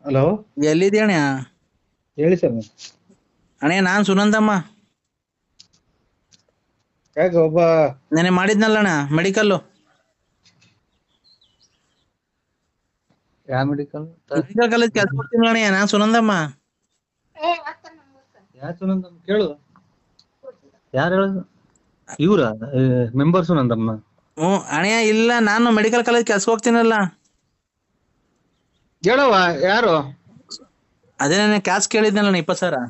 Hello ಎಲ್ಲಿದ್ದಿ ಅಣ್ಣ ಹೇಳಿ ಸ್ವಾಮಿ ಅಣ್ಣ ನಾನ್ ಸುನಂದಮ್ಮ ಯಾಕೆ ಒಬ್ಬ ನೆನೆ ಮಾಡಿದ್ನಲ್ಲ ಅಣ್ಣ ಮೆಡಿಕಲ್ಲು ಯಾವ ಮೆಡಿಕಲ್ ಮೆಡಿಕಲ್ ಕಾಲೇಜ್ ಕೆಲಸ ಮಾಡ್ತೀನಿ ಅಣ್ಣ ನಾನ್ ಸುನಂದಮ್ಮ ಯಾವ ಸುನಂದ ಕೇಳು ಯಾರು ಹೇಳುದು ಇವ್ರ ಮೆಂಬರ್ ಸುನಂದಮ್ಮ ಹ್ಞೂ ಅಣ್ಣ ಇಲ್ಲ ನಾನು ಮೆಡಿಕಲ್ ಕಾಲೇಜ್ ಕೆಲ್ಸ ಹೋಗ್ತೀನಲ್ಲ ಹೇಳವ್ವ ಯಾರು ಅದೇ ನಾನು ಕ್ಯಾಸ್ ಕೇಳಿದ್ನಲ್ಲ ಇಪ್ಪತ್ತು ಸಾವಿರ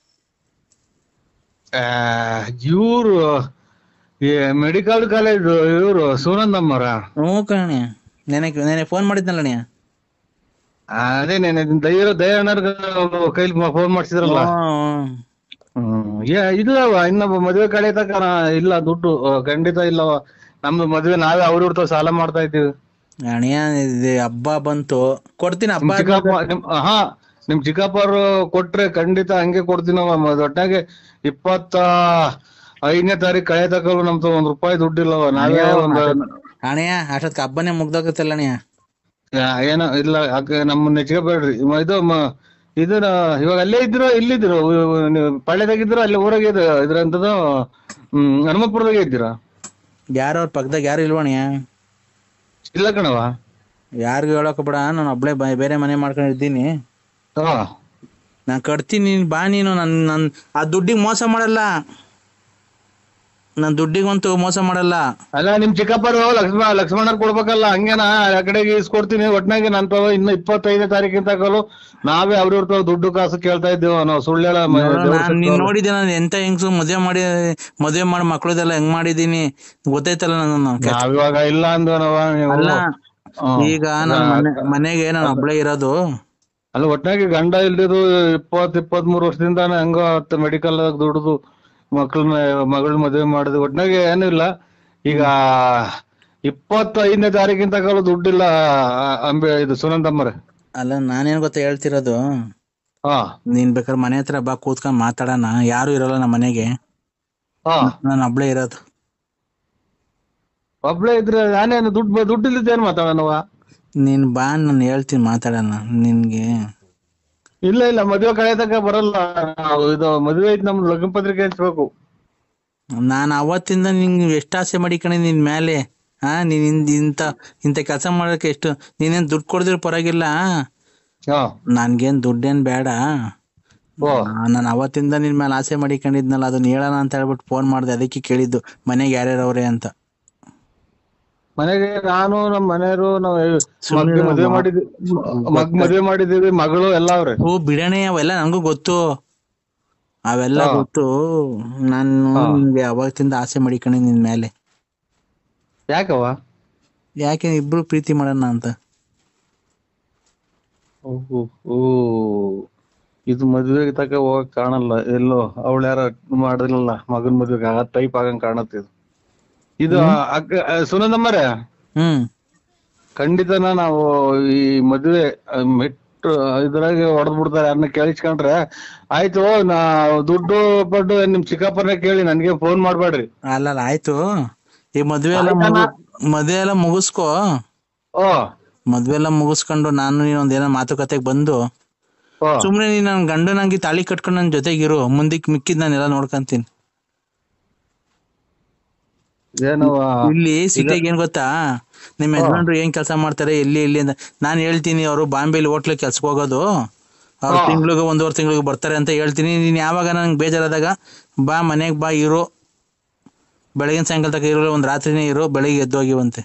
ಇವ್ರು ಮೆಡಿಕಲ್ ಕಾಲೇಜ್ ಇವ್ರು ಸುನಂದಮ್ಮರ ಹ್ಞೂ ಕಣೆ ನೆನೆ ನೆನೆ ಫೋನ್ ಮಾಡಿದ್ನಲ್ಲ ಅಣ್ಣ ಅದೇ ನೆನೆ ದಯ ದಯಾನರ್ಗ ಕೈಲಿ ಫೋನ್ ಮಾಡ್ಸಿದ್ರಲ್ಲ ಹ್ಮ್ ಏ- ಇಲ್ಲವ ಇನ್ನೊಬ್ಬ ಮದುವೆ ಕಡೆ ತಕ ಇಲ್ಲ ದುಡ್ಡು ಆ, ಖಂಡಿತ ಇಲ್ಲವ ನಮ್ದು ಮದುವೆ ನಾವೇ ಅವ್ರ ಸಾಲ ಮಾಡ್ತಾ ಇದ್ದೀವಿ ಅಣ್ಣ ಇದು ಹಬ್ಬ ಬಂತು ಕೊಡ್ತೀನಿ ನಿಮ್ ಹಬ್ಬ ಚಿಕ್ಕಪ್ಪ ನಿಮ್ ಹಾ ನಿಮ್ ಚಿಕ್ಕಪ್ಪರು ಕೊಟ್ರೆ ಖಂಡಿತ ಹಂಗೆ ಕೊಡ್ತೀನವ ಮ- ಒಟ್ಟಾಗೆ ಇಪ್ಪತ್ತ ಐದನೇ ತಾರೀಕು ಕಳೆ ತಕಲು ನಮ್ದು ಒಂದ್ ರೂಪಾಯಿ ದುಡ್ಡಿಲ್ಲವ ನಾವೇ ಒಂದು ಅಣ್ಣ ಅಷ್ಟೊತ್ತಿಗೆ ಹಬ್ಬನೇ ಮುಗ್ದೋಗತ್ತಲ್ಲ ಅಣ್ಣ ಆ, ಏನೋ ಇಲ್ಲ ಯಾಕೆ ನಮ್ಮನ್ನ ನೆಚ್ಕೋಬೇಡ್ರಿ ಮ- ಇದು ಮ- ಇದನ್ನ ಇವಾಗ ಅಲ್ಲೇ ಇದ್ರು ಇಲ್ಲಿದ್ರು ನೀವು ಪಾಳ್ಯದಾಗಿದ್ರು ಅಲ್ಲಿ ಊರಾಗೆ ಇದು ಇದ್ರ ಅಂತದ್ದು ಹ್ಮ್ ಹನುಮಪುರದಾಗೆ ಇದ್ದೀರಾ ಯಾರು ಅವ್ರ ಪಕ್ಕದಾಗ ಯಾರು ಇಲ್ವಣ್ಣ ಇಲ್ಲ ಕಣವ ಯಾರಿಗೂ ಹೇಳಕ್ ಬೇಡ ನಾನು ಒಬ್ಳೆ ಬ- ಬೇರೆ ಮನೆ ಮಾಡ್ಕೊಂಡಿದ್ದೀನಿ ಹಾ ನಾನ್ ಕಟ್ತೀನಿ ನೀನ್ ಬಾ ನೀನು ನನ್ ನನ್ ಆ ದುಡ್ಡಿಗೆ ಮೋಸ ಮಾಡಲ್ಲ ನನ್ ದುಡ್ಡಿಗಂತೂ ಮೋಸ ಮಾಡಲ್ಲ ಅಲ್ಲ ನಿಮ್ ಚಿಕ್ಕಪ್ಪರು ಲಕ್ಷ್ಮ ಲಕ್ಷ್ಮಣರ್ ಕೊಡ್ಬೇಕಲ್ಲ ಹಂಗೇನ ಆ ಕಡೆಗೆ ಇಸ್ಕೊಡ್ತೀನಿ ಒಟ್ನಾಗೆ ನನ್ ತಾವ ಇನ್ನು ಇಪ್ಪತ್ತೈದನೇ ತಾರೀಕಿನ ತಗೊಳು ನಾವೇ ಅವ್ರ ತಾವ ದುಡ್ಡು ಕಾಸು ಕೇಳ್ತಾ ಇದ್ದೀವಿ ನಾವು ಸುಳ್ಳು ಹೇಳ ಮ- ದೇವ್ರ ನಾನ್ ನೀನ್ ಸತ್ರು. ನೋಡಿದ್ದೆ ನಾನು ಎಂತ ಹೆಂಗ್ಸು ಮದ್ವೆ ಮಾಡಿ ಮದ್ವೆ ಮಾಡಿ ಮಕ್ಳದೆಲ್ಲ ಹೆಂಗ್ ಮಾಡಿದೀನಿ ಗೊತ್ತೈತಲ್ಲ ನಾನು ನಾವಿವಾಗ ಇಲ್ಲ ಅಂದ್ವನವ ನೀವು ಅಲ್ಲ ಹ್ಮ್. ಈಗ ನನ್ ಮನೆ ಮನೆಗೆ ನಾನು ಒಬ್ಳೆ ಇರೋದು ಅಲ್ಲ ಒಟ್ನಾಗೆ ಗಂಡ ಇಲ್ದಿದ್ದು ಇಪ್ಪತ್ ಇಪ್ಪತ್ ಮೂರು ವರ್ಷದಿಂದ ಹೆಂಗೋ ಹತ್ತು ಮೆಡಿಕಲ್ ದುಡ್ದು ಮಕ್ಳನ್ನ ಮಗಳ ಮದುವೆ ಮಾಡಿದ್ವಿ ಒಟ್ನಾಗೆ ಏನು ಇಲ್ಲ ಈಗ ಇಪ್ಪತ್ತೈದನೇ ತಾರೀಕಿನ ತಗೊಳ್ಳೋ ದುಡ್ಡಿಲ್ಲ ಆ, ಅಂಬೆ ಇದು ಸುನಂದಮ್ಮರೆ ಅಲ್ಲ ನಾನೇನ್ ಗೊತ್ತಾ ಹೇಳ್ತಿರೋದು ಹಾ ನೀನ್ ಬೇಕಾದ್ರೆ ಮನೆ ಹತ್ರ ಬಾ ಕೂತ್ಕೊಂಡ್ ಮಾತಾಡೋಣ ಯಾರು ಇರಲ್ಲ ನಮ್ಮ ಮನೆಗೆ ಹಾ ನಾನು ಒಬ್ಳೆ ಇರೋದು ಒಬ್ಳೆ ಇದ್ರೆ ನಾನೇನು ದುಡ್ಡು ದುಡ್ಡು ಇಲ್ಲದ ಏನ್ ಮಾತಾಡೋಣವ ನೀನ್ ಬಾ ನಾನು ಹೇಳ್ತೀನಿ ಮಾತಾಡೋಣ ನಿನ್ಗೆ ಇಲ್ಲ ಇಲ್ಲ ಮದುವೆ ಕಡೆ ತನಕ ಬರಲ್ಲ ನಾವು ಇದು ಮದುವೆ ಐತಿ ನಮ್ದು ಲಗ್ನ ಪತ್ರಿಕೆ ಹಂಚ್ಬೇಕು ನಾನು ಅವತ್ತಿಂದ ನಿಂಗೆ ಎಷ್ಟು ಆಸೆ ಮಾಡಿಕಣೆ ನಿನ್ ಮೇಲೆ ಹಾ ನೀನ್ ಇಂದ್- ಇಂತ ಇಂತ ಕೆಲಸ ಮಾಡಕ್ಕೆ ಎಷ್ಟು ನೀನೇನ್ ದುಡ್ಡು ಕೊಡದಿರೋ ಪರವಾಗಿಲ್ಲ ಹಾ ನನ್ಗೇನ್ ದುಡ್ಡೇನ್ ಬೇಡ ಓ ನಾನು ಅವತ್ತಿಂದ ನಿನ್ ಮೇಲೆ ಆಸೆ ಮಾಡಿಕೊಂಡಿದ್ನಲ್ಲ ಅದನ್ನ ಹೇಳೋಣ ಅಂತ ಹೇಳ್ಬಿಟ್ಟು ಫೋನ್ ಮಾಡ್ದೆ ಅದಕ್ಕೆ ಕೇಳಿದ್ದು ಮನೆಗೆ ಯಾರ್ಯಾರು ಅವ್ರೆ ಅಂತ ಮನೆಗೆ ನಾನು ನಮ್ಮ ಮನೆಯವರು ನಾವು ಸುಮ್ನೆ ಮಗ್ ಮದುವೆ ಮಾ- ಮಾಡಿದ್ವಿ ಮಗ್ ಮದುವೆ ಮಾಡಿದೀವಿ ಮಗಳು ಎಲ್ಲ ಅವ್ರೆ ಓ ಬಿಡಣೆ ಅವೆಲ್ಲ ನಂಗೂ ಗೊತ್ತು ಅವೆಲ್ಲ ಹಾ. ಗೊತ್ತು ನಾನು ಹಾ. ನಿನ್ಗೆ ಅವತ್ತಿಂದ ಆಸೆ ಮಾಡಿಕೊಂಡೆ ನಿನ್ ಮೇಲೆ ಯಾಕವ್ವ ಯಾಕೆ ಇಬ್ರು ಪ್ರೀತಿ ಮಾಡೋಣ ಅಂತ ಓಹೋ ಓ ಇದು ಮದ್ವೆಗೆ ತಕ ಹೋಗಕ್ ಕಾಣಲ್ಲ ಎಲ್ಲೋ ಅವಳು ಯಾರ ಮಾಡಿದ್ರಲ್ಲ ಮಗನ್ ಮದ್ವೆಗೆ ಆ ಟೈಪ್ ಆಗಂಗ್ ಕಾಣತ್ತೆ ಇದು ಇದು ಅಕ್ಕ ಸುನಂದಮ್ಮರೇ ಹ್ಮ್ ಖಂಡಿತನ ನಾವು ಈ ಮದ್ವೆ ಆ, ಮೆಟ್ಟು ಇದ್ರಾಗೆ ಹೊಡೆದ್ ಬಿಡ್ತಾರೆ ಯಾರನ್ನ ಕೇಳಿಸ್ಕೊಂಡ್ರೆ ಆಯ್ತು ನಾ ದುಡ್ಡು ಪಡ್ಡು ನಿಮ್ ಚಿಕ್ಕಪ್ಪನ ಕೇಳಿ ನನ್ಗೆ ಫೋನ್ ಮಾಡ್ಬೇಡ್ರಿ ಅಲ್ಲ ಅಲ್ಲ, ಆಯ್ತು ಈ ಮದ್ವೆ ಎಲ್ಲ ಆಯ್ತಣ್ಣ. ಮುಗು- ಮದ್ವೆ ಎಲ್ಲ ಮುಗಿಸ್ಕೋ ಓ ಮದ್ವೆ ಎಲ್ಲ ಮುಗಿಸ್ಕೊಂಡು ನಾನು ನೀನು ಒಂದೇನೋ ಮಾತುಕತೆಗೆ ಬಂದು ಓ ಸುಮ್ನೆ ನೀನ್ ನನ್ ಗಂಡನಾಗಿ ತಾಳಿ ಕಟ್ಕೊಂಡು ನನ್ ಜೊತೆಗಿರು ಮುಂದಕ್ಕೆ ಮಿಕ್ಕಿದ್ ನಾನೆಲ್ಲ ನೋಡ್ಕೊಂತೀನಿ ಏನವ ಇಲ್ಲಿ ಸಿಟಿಗೆ ಏನ್ ಗೊತ್ತಾ ನಿಮ್ ಯಜಮಾನ್ರು ಏನ್ ಕೆಲಸ ಮಾಡ್ತಾರೆ ಎಲ್ಲಿ ಎಲ್ಲಿ ಅಂತ ನಾನ್ ಹೇಳ್ತೀನಿ ಅವರು ಬಾಂಬೆಲಿ ಹೋಟ್ಲ್ ಕೆಲ್ಸಕ್ಕೆ ಹೋಗೋದು ಅವ್ರು ಹಾ. ತಿಂಗ್ಳಿಗೆ ಒಂದೂವರೆ ತಿಂಗಳಿಗೆ ಬರ್ತಾರೆ ಅಂತ ಹೇಳ್ತೀನಿ ನೀನ್ ಯಾವಾಗ ನಂಗೆ ಬೇಜಾರಾದಾಗ ಬಾ ಮನೆಗ್ ಬಾ ಇರು ಬೆಳಗಿನ ಸಾಯಂಕಾಲ ತನಕ ಇರೋ ಒಂದ್ ರಾತ್ರಿನೇ ಇರು ಬೆಳಿಗ್ಗೆ ಎದ್ದು ಹೋಗಿವಂತೆ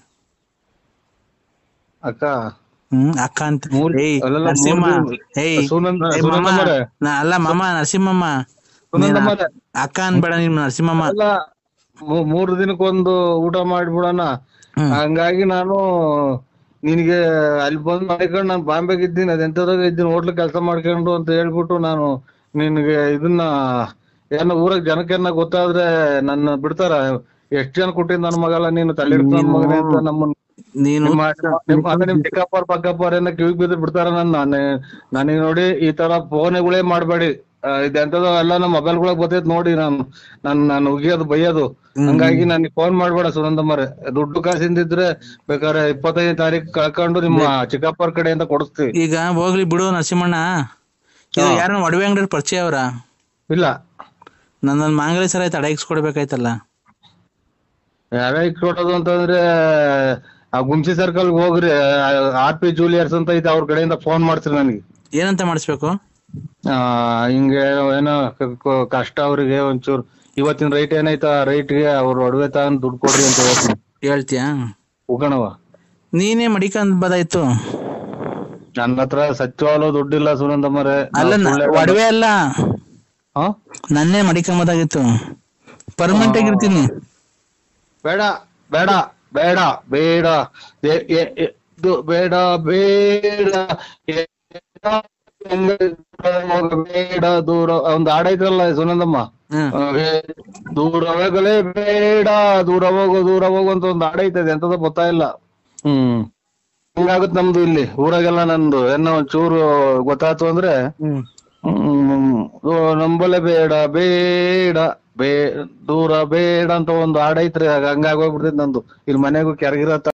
ಅಕ್ಕ ಹ್ಮ್ ಅಕ್ಕ ಅಂತ ಮೂರ್- ಏಯ್ ಅಲ್ಲಲ್ಲ, ನರಸಿಂಹ ಮೂರ್ ದಿನ- ಏಯ್ ಸುನಂದ ಏಯ್ ಮಾಮ, ಸುನಂದಮ್ಮರೇ ನಾ- ಅಲ್ಲ ಮಾಮ ನರಸಿಂಹಮ್ಮ ನೀನ್ ಸುನಂದಮ್ಮರೇ ಅಕ್ಕ ಅನ್ಬೇಡ ನೀನ್ ನರಸಿಂಹಮ್ಮ ಅಲ್ಲ ಮೂ- ಮೂರ್ ದಿನಕ್ಕೊಂದು ಊಟ ಮಾಡ್ಬಿಡೋಣ ಹ್ಮ್ ಹಂಗಾಗಿ ನಾನು ನಿನಗೆ ಅಲ್ಲಿ ಬಂದ್ ಮಾಡ್ಕೊಂಡು ನಾನು ಬಾಂಬೆಗೆ ಇದ್ದೀನಿ ಅದೆಂತದಾಗ ಇದ್ದೀನಿ ಹೋಟ್ಲ್ ಕೆಲಸ ಮಾಡ್ಕೊಂಡು ಅಂತ ಹೇಳ್ಬಿಟ್ಟು ನಾನು ನಿನಗೆ ಇದನ್ನ ಏನೋ ಊರಾಗ ಜನಕ್ಕೆನ್ನ ಗೊತ್ತಾದ್ರೆ ನನ್ನ ಬಿಡ್ತಾರ ಎಷ್ಟ್ ಜನ ಕೊಟ್ಟಿದ್ ನನ್ನ ಮಗಲ್ಲ ನೀನು ತಲೆ ನನ್ ಮಗನೇ ಅಂತ ನಮ್ಮನ್ನ ನೀನು ನಿಮ್ಮ ನಿಮ್ಮ ಅದೇ ನಿಮ್ ಚಿಕ್ಕಪ್ಪರ್ ಪಕ್ಕಪ್ಪರ್ ಏನೋ ಕಿವಿಗ್ ಬಿದ್ದು ಬಿಡ್ತಾರ ನನ್ನ ನನಗೆ ನೋಡಿ ಈ ತರ ಫೋನ್ಗಳೇ ಮಾಡ್ಬೇಡಿ ಇದೆಂತದೋ ಎಲ್ಲ ನಮ್ಮ ಮೊಬೈಲ್ ಗಳಾಗ ಬರ್ತೈತ್ ನೋಡಿ ನಾನು ನನ್ ನಾನು ಉಗಿಯೋದು ಬೈಯೋದು ಹಂಗಾಗಿ ನನಗೆ ಫೋನ್ ಮಾಡ್ಬೇಡ ಸುನಂದಮ್ಮರೆ ದುಡ್ಡು ಕಾಸಿಂದಿದ್ರೆ ಬೇಕಾದ್ರೆ ಇಪ್ಪತ್ತೈದನೇ ತಾರೀಕು ಕಳ್ಕೊಂಡು ನಿಮ್ಮ ಚಿಕ್ಕಪ್ಪರ ಕಡೆಯಿಂದ ಕೊಡಿಸ್ತೀವಿ ಈಗ ಹೋಗ್ಲಿ ಬಿಡು ನರಸಿಂಹಣ್ಣ ಇದು ಯಾರನ್ನ ಒಡವೆ ಅಂಗಡಿ ಪರಿಚಯ ಅವರ ಇಲ್ಲ ನನ್ನೊಂದು ಮಾಂಗಲ್ಯ ಸರ ಆಯ್ತು ಅಡಗಿಸ್ಕೊಡ್ಬೇಕಾಯ್ತಲ್ಲ ಯಾರ ಕೊಡೋದು ಅಂತಂದ್ರೆ ಆ ಗುಂಸಿ ಸರ್ಕಲ್ ಹೋಗ್ರಿ ಆರ್ ಪಿ ಜೂಲಿಯರ್ಸ್ ಅಂತ ಐತೆ ಅವ್ರ ಕಡೆಯಿಂದ ಫೋನ್ ಮಾಡ್ತೀರಿ ನನಗೆ ಏನಂತ ಮಾಡಿಸ್ಬೇಕು ಆ ಹಿಂಗೆ ಏನೋ ಕ- ಕ- ಕಷ್ಟ ಅವ್ರಿಗೆ ಒಂಚೂರು ಇವತ್ತಿನ ರೈಟ್ ಏನೈತ ಆ ರೈಟ್ಗೆ ಅವ್ರ ಒಡವೆ ತಗೊಂಡ್ ದುಡ್ಡು ಕೊಡ್ರಿ ಅಂತ ಹೇಳ್ತೀನಿ ಹೇಳ್ತೀಯಾ ಉಗಣವ ನೀನೇ ಮಡಿಕಂದ್ ಬದಾಯ್ತು ನನ್ನ ಹತ್ರ ಸತ್ಯವಾಗ್ಲೂ ದುಡ್ಡಿಲ್ಲ ಸುನಂದಮ್ಮರೆ ಅಲ್ಲ ನ- ಒಡವೆ ಅಲ್ಲ ಹಾ ನನ್ನೇ ಮಡಿಕೊಂಬೋದಾಗಿತ್ತು ಪರ್ಮನೆಂಟ್ ಆಗಿರ್ತೀನಿ ಬೇಡ ಬೇಡ ಬೇಡ ಬೇಡ ಎ- ಎ- ಎ- ಇದು ಬೇಡ ಬೇಡ ಎ- ಬೇಡ ದೂರ ಒಂದ್ ಹಾಡ್ ಐತ್ರಲ್ಲ ಸುನಂದಮ್ಮ ಹ್ಮ್ ಹಾಗೆ ದೂರ ಹೋಗಲೇ ಬೇಡ ದೂರ ಹೋಗು ದೂರ ಹೋಗು ಅಂತ ಒಂದ್ ಹಾಡ್ ಐತದೆ ಎಂತದ ಗೊತ್ತಾ ಇಲ್ಲ ಹ್ಮ್ ಹಿಂಗಾಗುತ್ತೆ ನಮ್ದು ಇಲ್ಲಿ ಊರಾಗೆಲ್ಲ ನಂದು ಏನೋ ಒಂಚೂರು ಗೊತ್ತಾಯ್ತು ಅಂದ್ರೆ ಹ್ಮ್ ಹ್ಮ್ ಓ, ನಂಬಲೆ ಬೇಡ ಬೇಡ ಬೇ ದೂರ ಬೇಡ ಅಂತ ಒಂದು ಹಾಡ್ ಐತ್ರಿ ಹಂಗಾಗಿ ಹೋಗ್ಬಿಡ್ತೈತಿ ನಂದು ಇಲ್ಲಿ ಮನೆಗೂ ಕೆರಗಿರತ್ತ